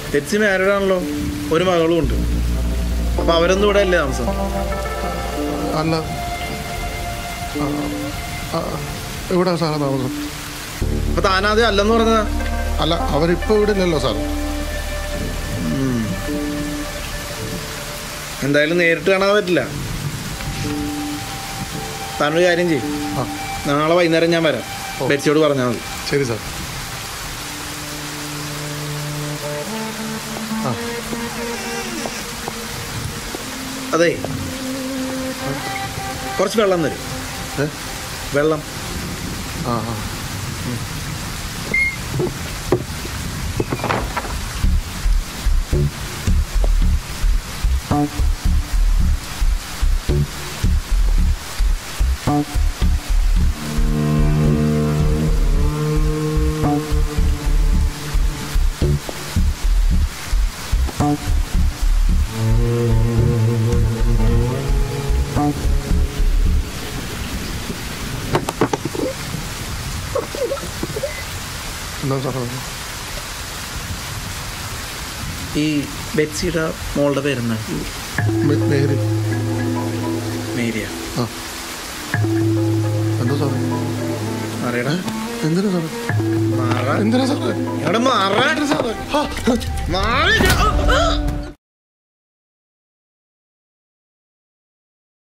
തെച്ചി മാരീഡ് ആണല്ലോ ഒരു മകളും ഉണ്ട് അപ്പൊ അവരൊന്നും ഇവിടെ അല്ലേ താമസം അല്ല ആ, ആ, ഇവിടെ സാറേ താമസം അപ്പൊ താനാദ്യം അല്ലെന്ന് പറഞ്ഞ അല്ല അവരിപ്പോൾ ഇവിടെ ഇല്ലല്ലോ സാർ എന്തായാലും നേരിട്ട് കാണാൻ പറ്റില്ല താനൊരു കാര്യം ചെയ്യും ആ നാളെ വൈകുന്നേരം ഞാൻ വരാം ഓ. ബെറ്റ്സിയോട് പറഞ്ഞാൽ മതി ശരി സാർ ആ അതെ കുറച്ച് വെള്ളം തരും ഏ വെള്ളം ആ ആ എന്താ സാറേ ഈ ബെറ്റ്സിയുടെ മോളുടെ പേരെന്താ മേ- മേരി മേരിയ ആ എന്താ സാറേ അറിയടാ എന്തിനാ സാറേ മാറാ എന്തിനാ സാറേ ഇവിടെ മാറാ സാറേ ആ മാറി